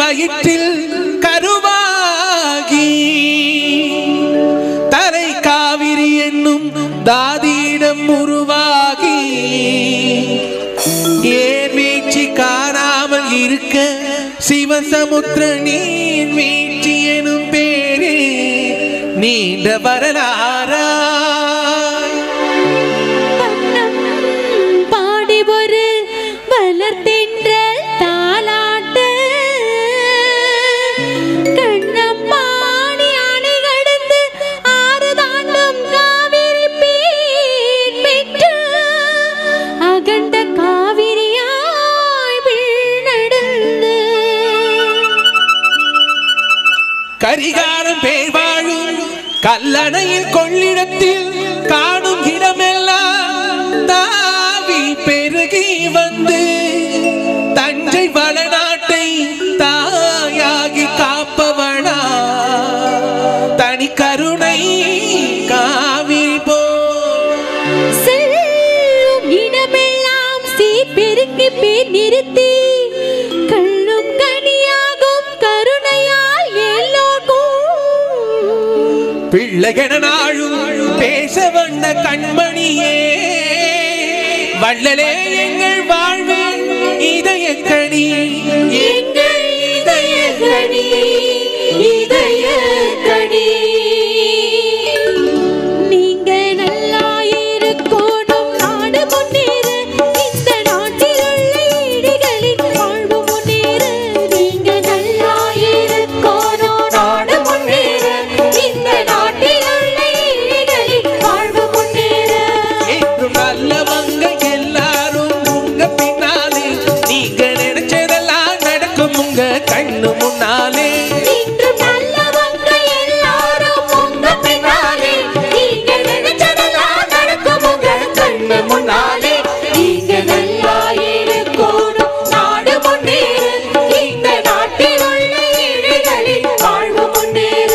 வயிற்றில் கருவாகி தரை காவிரி என்னும் தாதியிடம் உருவாகி ஏர் வீழ்ச்சி காணாமல் இருக்க சிவசமுத்திர நீர் வீழ்ச்சி எனும் பேரு நீண்ட வரலாறா வண்ணம் பாடி ஒரு வளர்த்தென்ற தாலாட்டு கண்ணம்மாடி அணை கடந்து ஆறு தாண்டும் காவிரி பேர் பெற்று அகண்ட காவிரியாய் வீழ்நடந்து கரிகாரம் பேர் வாழும் கல்லணையில் கொள்ளிடத்தில் காணும் இடமெல்லாம் தாவி பெருகி வந்து தஞ்சை வளநாட்டை தாயாகி காப்பவனா தனி கருணை காவிரி போ செல்லும் இடமெல்லாம் சீர்பெருக்கி பேர் நிறுத்தி கள்ளும் கனியாகும் கருணையால் எல்லோர்க்கும் பிள்ளைகன நாழும் பேச வந்த கண்மணியே வள்ளலே எங்கள் வாழ்வில் இதய கனி எங்கள் இதய கனி இதய கனி நீங்க நல்லா இருக்கணும் நாடு முன்னேற இந்த நாட்டில் உள்ள ஏழைகளின் வாழ்வு முன்னேற நீங்க நல்லா இருக்கணும் நாடு முன்னேற இந்த நாட்டில் உள்ள ஏழைகளின் வாழ்வு முன்னேற என்றும் நல்லவங்க எல்லாரும் உங்க பின்னாலே நீங்க நினைச்சதெல்லாம் நடக்கும் உங்க கண்ணு முன்னாலே இன்றும் நல்லவங்க எல்லாரும் உங்க பின்னாலே நீங்க நினைச்சதெல்லாம் நடக்கும் உங்க கண்ணு முன்னாலே நீங்க நல்லா இருக்கணும் நாடு முன்னேற இந்த நாட்டில் உள்ள ஏழைகளின் வாழ்வு முன்னேற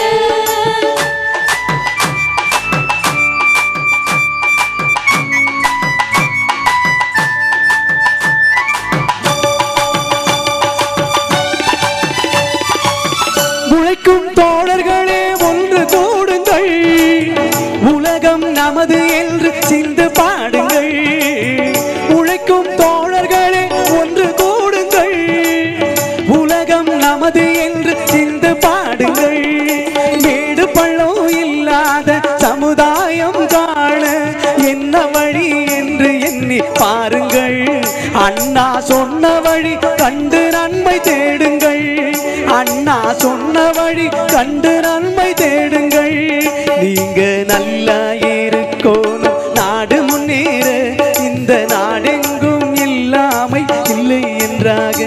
உழைக்கும் தோழர்களே ஒன்று கூடுங்கள் உலகம் நமது என்று சிந்து பாடுங்கள் உழைக்கும் தோழர்களே ஒன்று கூடுங்கள் உலகம் நமது என்று சிந்து பாடுங்கள் மேடு பள்ளம் இல்லாத சமுதாயம் காண என்ன வழி என்று எண்ணி பாருங்கள் அண்ணா சொன்ன வழி கண்டு நன்மை தேடுங்கள் அண்ணா சொன்ன வழி கண்டு நன்மை தேடுங்கள் நீங்க நல்லா இருக்கணும் நாடு முன்னேற இந்த நாடெங்கும் இல்லாமை இல்லை என்றாக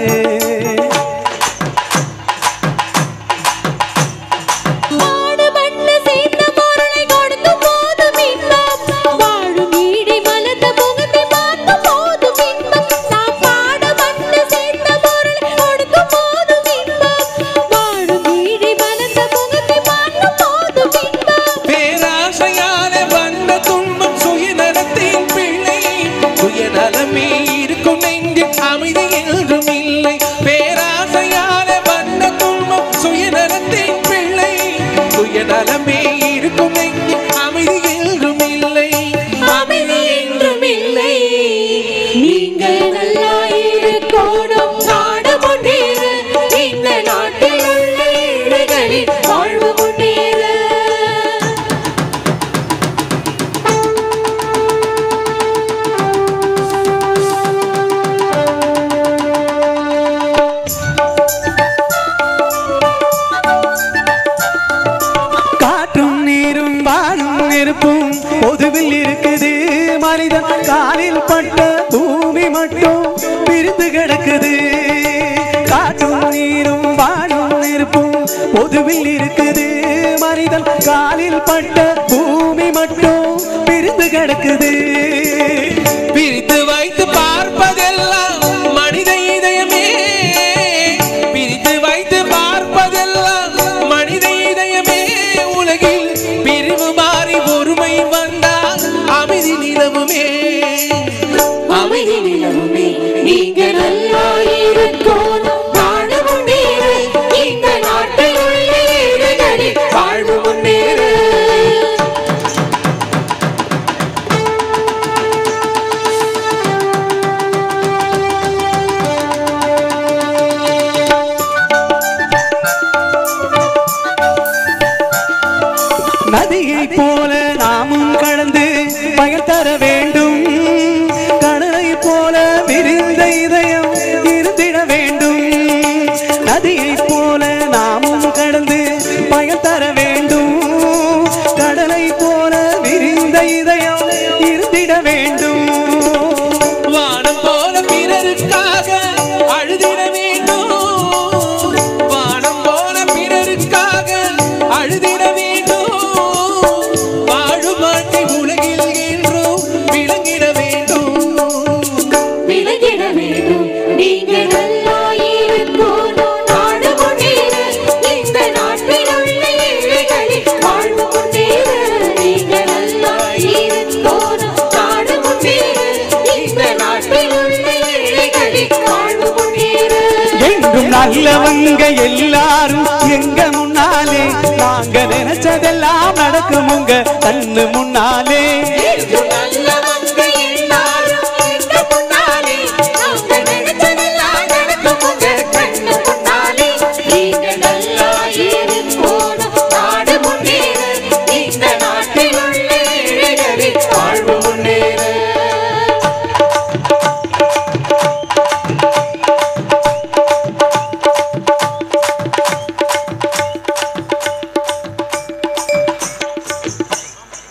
பாடுபட்டு சேர்ந்த பொருளை கொடுக்கும் போதும் இன்பம். வாழும் ஈடை மலர்ந்த முகத்தை பார்க்கும் போதும் இன்பம். நாம் பாடுபட்டு சேர்ந்த பொருளை கொடுக்கும் போதும் இன்பம். வாழும் ஈடை மலர்ந்த முகத்தை பார்க்கும் போதும் இன்பம். பேராசையால வந்த துன்பம் சுயநலத்தின் பிள்ளை சுயநலமே இருக்கும் நெஞ்சில் அமைதி என்றும் இல்லை பேராசையால வந்த துன்பம் சுயநலத்தின் பிள்ளை சுயநலமே இருக்கும் நெஞ்சில் அமைதி என்றும் இல்லை அமைதி என்றும் இல்லை. நீங்க நல்லா இருக்கணும் நாடு முன்னேற இந்த நாட்டில் உள்ள ஏழைகளின் வாழ்வு முன்னேற காற்றும் நீரும் வாழும் நெருப்பும் பொதுவில் இருக்குது மனிதன் காலில் பட்ட பூமி மட்டும் பிரிந்து கிடக்குது காற்றும் நீரும் வாழும் நெருப்பும் பொதுவில் இருக்குது மனிதன் காலில் பட்ட பூமி மட்டும் பிரிந்து கிடக்குது பிரித்து வைத்து பார்ப்பதெல்லாம் மனித இதயமே பிரித்து வைத்து பார்ப்பதெல்லாம் மனித இதயமே உலகில் பிரிவு மாறி ஒருமை வந்தால் அமைதி நிலவுமே அமைதி நிலவுமே நீங்க நல்லா இருக்கணும் நாடு முன்னேற நதியை போல நாமும் கடந்து பயன் தர வேண்டும் கடலை போல விரிந்த இதயம் இருந்திட வேண்டும் நதியை போல நாமும் கடந்து பயன் தர வேண்டும் கடலை போல விரிந்த இதயம் இருந்திட வேண்டும் வானம் போல பிறருக்காக அழுதிட வேண்டும் வானம் போல பிறருக்காக அழுதிட வேண்டும் வாழும் வாழ்க்கை உலகில் என்றும் விளங்கிட வேண்டும் விலகிட வேண்டும் நீங்க நல்லா இருக்கணும் நாடு முன்னேற இந்த நாட்டில் உள்ள ஏழைகளின் வாழ்வு முன்னேற நீங்க நல்லா இருக்கணும் நாடு முன்னேற இந்த நாட்டில் உள்ள ஏழைகளின் வாழ்வு முன்னேற எங்கும் நல்லவங்க எல்லாரும் எங்க முன்னாலே நாங்க நினைச்சதெல்லாம் நடக்கும் உங்க கண்ணு முன்னாலே எங்கும் நல்ல